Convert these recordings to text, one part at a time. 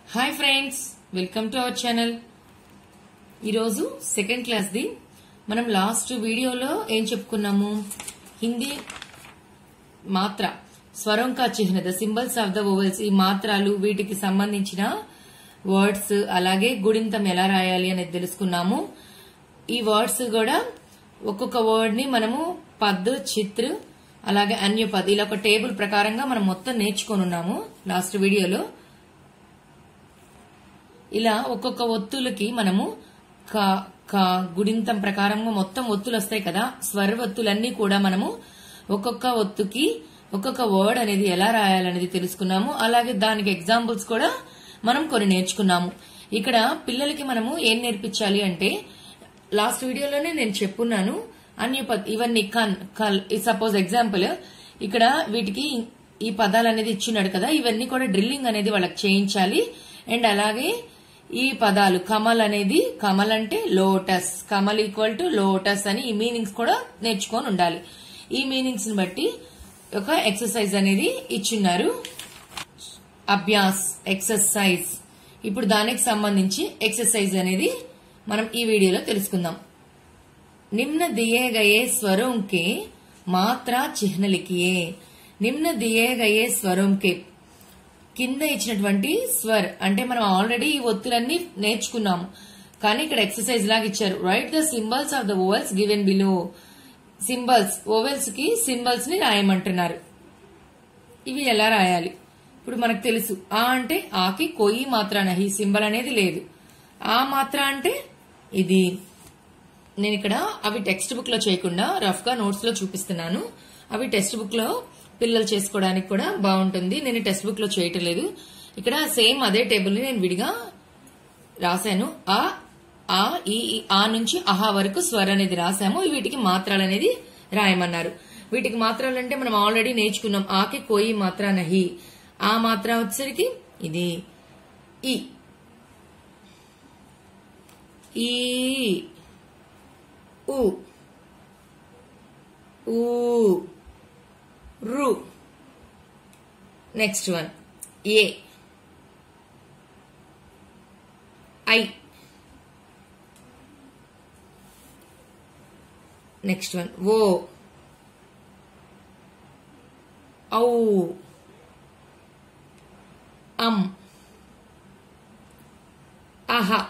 hi friends welcome to our channel ఈరోజు second క్లాస్ది మనం లాస్ట్ వీడియోలో ఏం చెప్పుకున్నాము హిందీ మాత్ర స్వరంకా చిహ్న the symbols of the vowels ఈ మాత్రాలు వీటికి సంబంధించిన వర్డ్స్ అలాగే గుడింతం ఎలా రాయాలి అనేది తెలుసుకున్నాము ఈ వర్డ్స్ కూడా ఒక్కొక్క వర్డ్ ని మనము పద్ చిత్ర అలాగే అన్యపద్ ఇలా ఒక టేబుల్ ప్రకారంగా మనం మొత్తం నేర్చుకొని ఉన్నాము లాస్ట్ వీడియోలో ఇలా ఒక్కొక్క ఒత్తులకి మనము క క గుడింతం ప్రకారంగా మొత్తం ఒత్తులు వస్తాయి కదా స్వర ఒత్తులన్నీ కూడా మనము ఒక్కొక్క ఒత్తుకి ఒక్కొక్క వర్డ్ అనేది ఎలా రాయాలనేది తెలుసుకున్నాము అలాగే దానికి ఎగ్జాంపుల్స్ కూడా మనం కొన్ని నేర్చుకున్నాము ఇక్కడ పిల్లలకి మనము ఏం నేర్పించాలి అంటే లాస్ట్ వీడియోలోనే నేను చెప్పున్నాను అన్య పద్ ఇవన్నీ కన్ కల్ సపోజ్ ఎగ్జాంపుల్ ఇక్కడ వీటికి ఈ పదాలు అనేది ఇచ్చినాడు కదా ఇవన్నీ కూడా డ్రిల్లింగ్ అనేది వాళ్ళకి చేయించాలి అండ్ అలాగే ఈ పదాలు కమల్ అనేది కమల్ అంటే లోటస్ కమల్ ఈక్వల్ టు లోటస్ అని ఈ మీనింగ్స్ కూడా నేర్చుకొని ఉండాలి ఈ మీనింగ్స్ ని బట్టి ఒక ఎక్సర్సైజ్ అనేది ఇచ్చిన్నారు అభ్యాస్ ఎక్సర్సైజ్ ఇప్పుడు దానికి సంబంధించి ఎక్సర్సైజ్ అనేది మనం ఈ వీడియోలో తెలుసుకుందాం నిమ్న దియే గయే స్వరం కే మాత్రా చిహ్న లిఖియే నిమ్న దియే గయే స్వరం కే కింద ఇచ్చినటువంటి స్వర్ అంటే మనం ఆల్రెడీ ఈ ఒత్తులన్నీ నేర్చుకున్నాము కానీ ఇక్కడ ఎక్సర్సైజ్ లాగా ఇచ్చారు write the symbols of the vowels given below symbols vowels కి సింబల్స్ ని రాయమంటున్నారు ఇవి ఎలా రాయాలి ఇప్పుడు మనకు తెలుసు ఆ అంటే ఆకి కొయ్యి మాత్ర నహి సింబల్ అనేది లేదు ఆ మాత్ర అంటే ఇది నేను ఇక్కడ అవి టెక్స్ట్ బుక్ లో చేయకుండా రఫ్ గా నోట్స్ లో చూపిస్తున్నాను అవి టెక్స్ట్ బుక్ లో పిల్లలు చేసుకోవడానికి కూడా బాగుంటుంది నేను టెక్స్ట్ బుక్ లో చేయటం లేదు ఇక్కడ సేమ్ అదే టేబుల్ ని నేను విడిగా రాశాను ఆ ఆ ఈ ఈ, ఆ నుంచి అహా వరకు స్వర్ అనేది రాశాము వీటికి మాత్రాలు అనేది రాయమన్నారు వీటికి మాత్రాలు అంటే మనం ఆల్రెడీ నేర్చుకున్నాం ఆకి కోయి మాత్ర నహి ఆ మాత్ర వచ్చేసరికి ఇది ఈ ఈ ఉ ఊ రు నెక్స్ట్ వన్ ఏ ఐ నెక్స్ట్ వన్ ఓ ఔ అమ్ అహ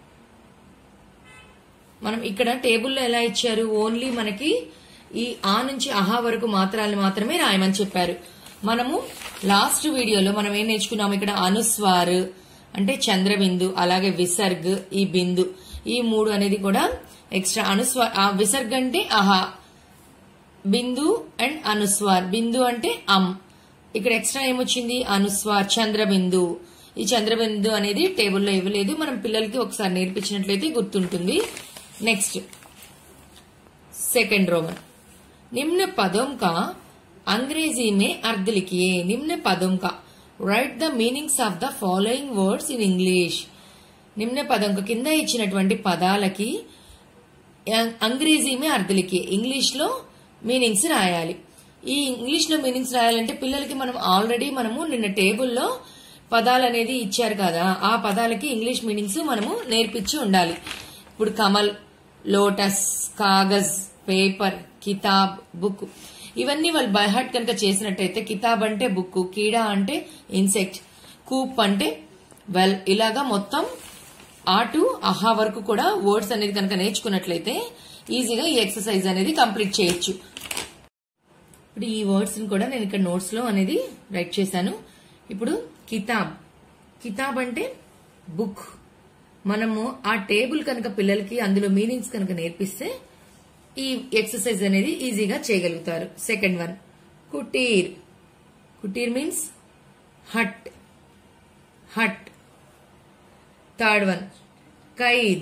మనం ఇక్కడ టేబుల్లో ఎలా ఇచ్చారు ఓన్లీ మనకి ఈ ఆ నుంచి అహా వరకు మాత్రాలను మాత్రమే రాయమని చెప్పారు మనము లాస్ట్ వీడియోలో మనం ఏం నేర్చుకున్నాము ఇక్కడ అనుస్వార్ అంటే చంద్రబిందు అలాగే విసర్గ్ ఈ బిందు ఈ మూడు అనేది కూడా ఎక్స్ట్రా అనుస్వార్ ఆ విసర్గ్ అంటే అహా బిందు అండ్ అనుస్వార్ బిందు అంటే అమ్ ఇక్కడ ఎక్స్ట్రా ఏమొచ్చింది అనుస్వార్ చంద్రబిందు ఈ చంద్రబిందు అనేది టేబుల్లో ఇవ్వలేదు మనం పిల్లలకి ఒకసారి నేర్పించినట్లయితే గుర్తుంటుంది నెక్స్ట్ सेकंड रोमन निम्न पदों का अंग्रेजी में अर्थ लिखिए निम्न पदों का write the meanings of the following words in English నిమ్న పదం కింద ఇచ్చినటువంటి పదాలకి అంగ్రేజీ మే అర్థలికి ఇంగ్లీష్ లో మీనింగ్స్ రాయాలి ఈ ఇంగ్లీష్ లో మీనింగ్స్ రాయాలంటే పిల్లలకి మనం ఆల్రెడీ మనము నిన్న టేబుల్లో పదాలు అనేది ఇచ్చారు కదా ఆ పదాలకి ఇంగ్లీష్ మీనింగ్స్ మనము నేర్పించి ఉండాలి ఇప్పుడు కమల్ లోటస్ కాగజ్ పేపర్ కితాబ్ బుక్ ఇవన్నీ వాళ్ళు బైహార్ట్ కనుక చేసినట్టయితే కితాబ్ అంటే బుక్ కీడా అంటే ఇన్సెక్ట్ కూప్ అంటే వెల్ ఇలాగా మొత్తం ఆ టు అహా వరకు కూడా వర్డ్స్ అనేది కనుక నేర్చుకున్నట్లయితే ఈజీగా ఈ ఎక్సర్సైజ్ అనేది కంప్లీట్ చేయొచ్చు ఇప్పుడు ఈ వర్డ్స్ ని కూడా నేను ఇక్కడ నోట్స్ లో అనేది రైట్ చేశాను ఇప్పుడు కితాబ్ కితాబ్ అంటే బుక్ మనము ఆ టేబుల్ కనుక పిల్లలకి అందులో మీనింగ్స్ కనుక నేర్పిస్తే ఈ ఎక్సర్సైజ్ అనేది ఈజీగా చేయగలుగుతారు సెకండ్ వన్ కుటీర్ కుటీర్ means hut hut third one ఖైద్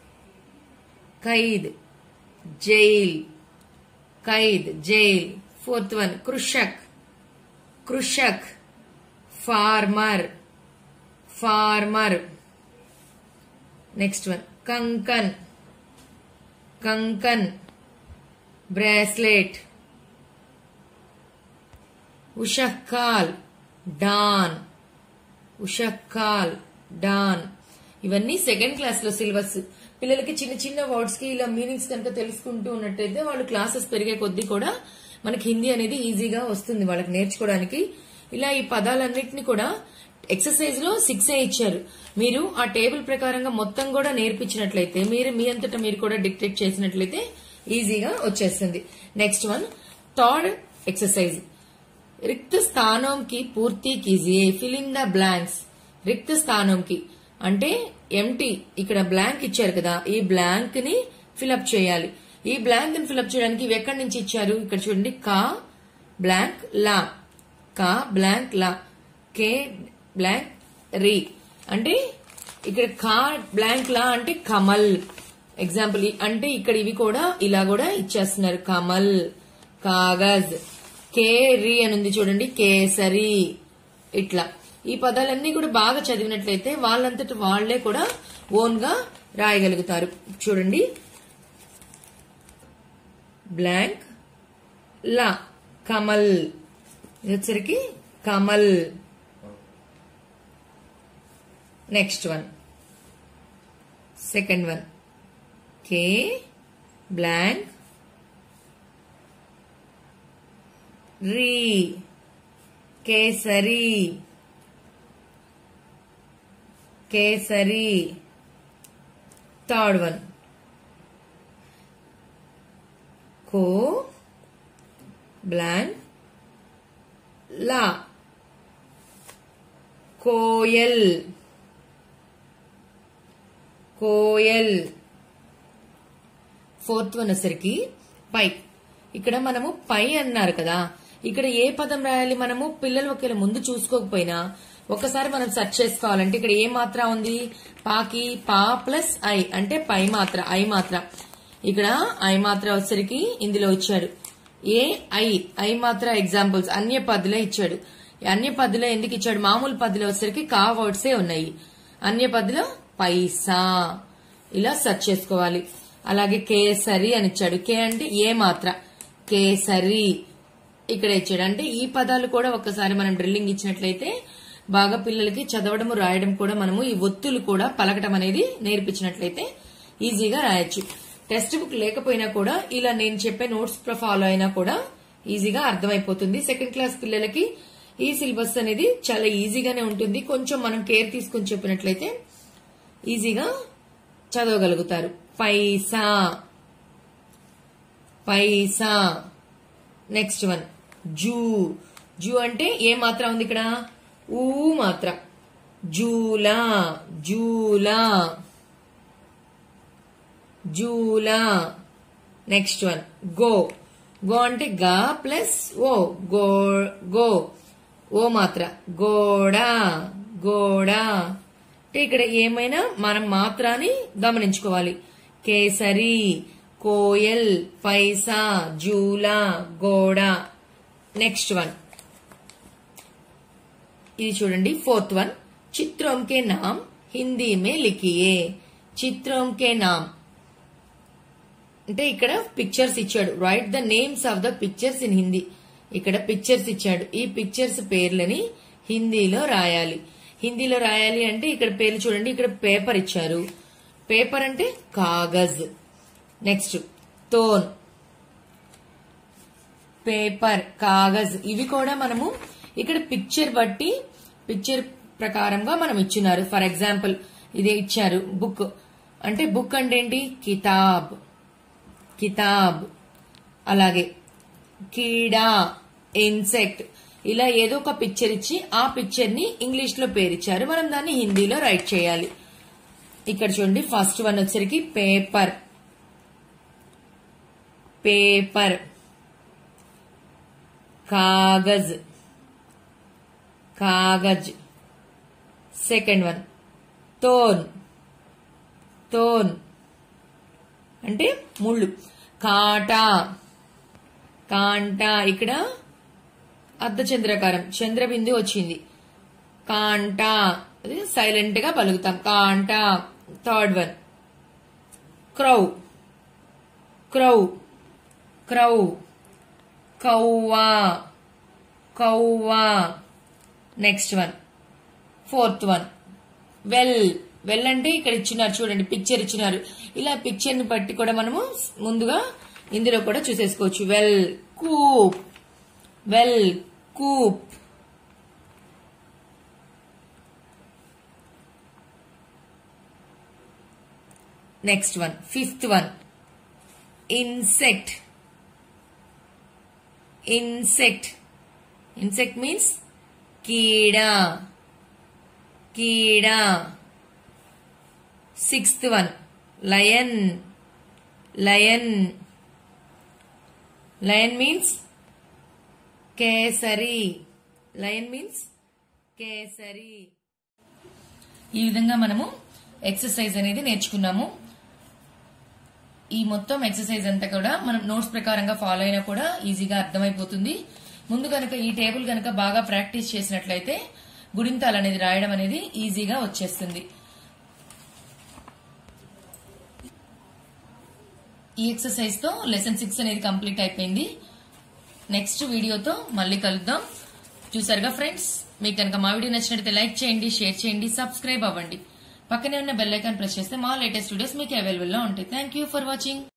ఖైద్ జైల్ ఖైద్ జైల్ ఫోర్త్ వన్ కృషక్ కృషక్ ఫార్మర్ ఫార్మర్ నెక్స్ట్ వన్ కంకన్ కంకన్ బ్రాస్లెట్ ఉషక్కాల్ డాన్ ఉషక్కాల్ డాన్ ఇవన్నీ సెకండ్ క్లాస్ లో సిలబస్ పిల్లలకి చిన్న చిన్న వర్డ్స్ కి ఇలా మీనింగ్స్ కనుక తెలుసుకుంటూ ఉన్నట్టయితే వాళ్ళు క్లాసెస్ పెరిగే కొద్దీ కూడా మనకి హిందీ అనేది ఈజీగా వస్తుంది వాళ్ళకి నేర్చుకోవడానికి ఇలా ఈ పదాలన్నింటినీ కూడా ఎక్సర్సైజ్ లో సిక్స్ ఏ ఇచ్చారు మీరు ఆ టేబుల్ ప్రకారంగా మొత్తం కూడా నేర్పించినట్లయితే మీరు మీ అంతటా మీరు కూడా డిక్టేట్ చేసినట్లయితే ఈజీగా వచ్చేస్తుంది నెక్స్ట్ వన్ థర్డ్ ఎక్సర్సైజ్ రిక్త స్థానం కి పూర్తి కీజియే ఫిల్ ఇన్ ద బ్లాంక్స్ రిక్త స్థానం కి అంటే ఎంటీ ఇక్కడ బ్లాంక్ ఇచ్చారు కదా ఈ బ్లాంక్ ని ఫిలప్ చేయాలి ఈ బ్లాంక్ ని ఫిలప్ చేయడానికి ఇవి ఎక్కడి నుంచి ఇచ్చారు ఇక్కడ చూడండి కా బ్లాంక్ లా కా బ్లాంక్ లా కే బ్లాంక్ రీ అంటే ఇక్కడ కా బ్లాంక్ లా అంటే కమల్ ఎగ్జాంపుల్ అంటే ఇక్కడ ఇవి కూడా ఇలా కూడా ఇచ్చేస్తున్నారు కమల్ కాగజ్ కే రీ అని ఉంది చూడండి కేసరి ఇట్లా ఈ పదాలన్నీ కూడా బాగా చదివినట్లయితే వాళ్ళంతట వాళ్లే కూడా ఓన్ గా రాయగలుగుతారు చూడండి బ్లాంక్ లా కమల్ ఇది వచ్చరికి కమల్ నెక్స్ట్ వన్ సెకండ్ వన్ కే బ్లాంక్ రీ కేసరి కేసరి థర్డ్ వన్ కో బ్లాంక్ లా కోయల్ కోయల్ ఫోర్త్ వన్ వచ్చరికి పై ఇక్కడ మనము పై అన్నారు కదా ఇక్కడ ఏ పదం రాయాలి మనము పిల్లలు ఒకవేళ ముందు చూసుకోకపోయినా ఒకసారి మనం సెర్చ్ చేసుకోవాలంటే ఇక్కడ ఏ మాత్ర ఉంది పాకి పా ప్లస్ ఐ అంటే పై మాత్ర ఐ మాత్ర ఇక్కడ ఐ మాత్ర వచ్చరికి ఇందులో ఇచ్చాడు ఏ ఐ ఐ మాత్ర ఎగ్జాంపుల్స్ అన్య పద్ధతిలో ఇచ్చాడు ఈ అన్య పద్ధతిలో ఎందుకు ఇచ్చాడు మామూలు పద్ధతిలో వచ్చరికి కా వర్డ్సే ఉన్నాయి అన్య పద్ధతిలో పైసా ఇలా సెర్చ్ చేసుకోవాలి అలాగే కేసరి అని ఇచ్చాడు కే అంటే ఏ మాత్ర కేసరి ఇక్కడ ఇచ్చాడు అంటే ఈ పదాలు కూడా ఒక్కసారి మనం డ్రిల్లింగ్ ఇచ్చినట్లయితే బాగా పిల్లలకి చదవడం రాయడం కూడా మనము ఈ ఒత్తులు కూడా పలకటం అనేది నేర్పించినట్లయితే ఈజీగా రాయొచ్చు టెక్స్ట్ బుక్ లేకపోయినా కూడా ఇలా నేను చెప్పే నోట్స్ ఫాలో అయినా కూడా ఈజీగా అర్థమైపోతుంది సెకండ్ క్లాస్ పిల్లలకి ఈ సిలబస్ అనేది చాలా ఈజీగానే ఉంటుంది కొంచెం మనం కేర్ తీసుకుని చెప్పినట్లయితే ఈజీగా చదవగలుగుతారు పైసా పైసా నెక్స్ట్ వన్ జూ జూ అంటే ఏ మాత్ర ఉంది ఇక్కడ ఊ మాత్ర జూలా జూలా జూలా నెక్స్ట్ వన్ గో గో అంటే గా ప్లస్ ఓ గో గో ఓ మాత్ర గోడా గోడా అంటే ఇక్కడ ఏమైనా మనం మాత్రాన్ని గమనించుకోవాలి కేసరి కోయల్ పైసా జూలా గోడా నెక్స్ట్ వన్ ఇది చూడండి ఫోర్త్ వన్ చిత్రం కే నామ్ హిందీ మే లిఖియే చిత్రం కే నామ్ అంటే ఇక్కడ పిక్చర్స్ ఇచ్చాడు write the names of the pictures in Hindi ఇక్కడ పిక్చర్స్ ఇచ్చాడు ఈ పిక్చర్స్ పేర్లని హిందీలో రాయాలి హిందీలో రాయాలి అంటే ఇక్కడ పేర్లు చూడండి ఇక్కడ పేపర్ ఇచ్చారు పేపర్ అంటే కాగజ్ నెక్స్ట్ తోన్ పేపర్ కాగజ్ ఇవి కూడా మనము ఇక్కడ పిక్చర్ బట్టి పిక్చర్ ప్రకారంగా మనం ఇచ్చినారు ఫర్ ఎగ్జాంపుల్ ఇది ఇచ్చారు బుక్ అంటే బుక్ అంటే ఏంటి కితాబ్ కితాబ్ అలాగే కీడా ఇన్సెక్ట్ ఇలా ఏదో ఒక పిక్చర్ ఇచ్చి ఆ పిక్చర్ ని ఇంగ్లీష్ లో పేరిచ్చారు మనం దాన్ని హిందీలో రైట్ చేయాలి ఇక్కడ చూడండి ఫస్ట్ వన్ వచ్చరికి పేపర్ పేపర్ కాగజ్ కాగజ్ సెకండ్ వన్ తోన్ తోన్ అంటే ముళ్ళు కాటా కాంటా ఇక్కడ అర్ధచంద్రకారం చంద్రబిందు వచ్చింది కాంటా అది సైలెంట్ గా పలుకుతాం కాంటా third one crow crow crow కౌవా కౌవా next one fourth one well well అంటే ఇక్కడ ఇచ్చినారు చూడండి పిక్చర్ ఇచ్చినారు ఇలా పిక్చర్ ని బట్టి కూడా మనము ముందుగా ఇందులో కూడా చూసేసుకోవచ్చు వెల్ కూప్ వెల్ కూప్ next one fifth one insect insect insect means కీడా కీడా sixth one lion lion lion means కేసరి లయన్ మీన్స్ కేసరి ఈ విధంగా మనము ఎక్సర్సైజ్ అనేది నేర్చుకున్నాము ఈ మొత్తం ఎక్సర్సైజ్ అంతా కూడా మనం నోట్స్ ప్రకారంగా ఫాలో అయినా కూడా ఈజీగా అర్థమైపోతుంది ముందు కనుక ఈ టేబుల్ కనుక బాగా ప్రాక్టీస్ చేసినట్లయితే గుడింతాలు అనేది రాయడం అనేది ఈజీగా వచ్చేస్తుంది ఈ ఎక్సర్సైజ్ తో లెసన్ సిక్స్ అనేది కంప్లీట్ అయిపోయింది నెక్స్ట్ వీడియోతో మళ్ళీ కలుద్దాం చూసారుగా ఫ్రెండ్స్ మీకు కనుక మా వీడియో నచ్చినట్లయితే లైక్ చేయండి షేర్ చేయండి సబ్స్క్రైబ్ అవ్వండి పక్కనే ఉన్న బెల్ ఐకాన్ ప్రెస్ చేస్తే మా లేటెస్ట్ వీడియోస్ మీకు అవైలబుల్ లో ఉంటాయి థ్యాంక్ యూ ఫర్ వాచింగ్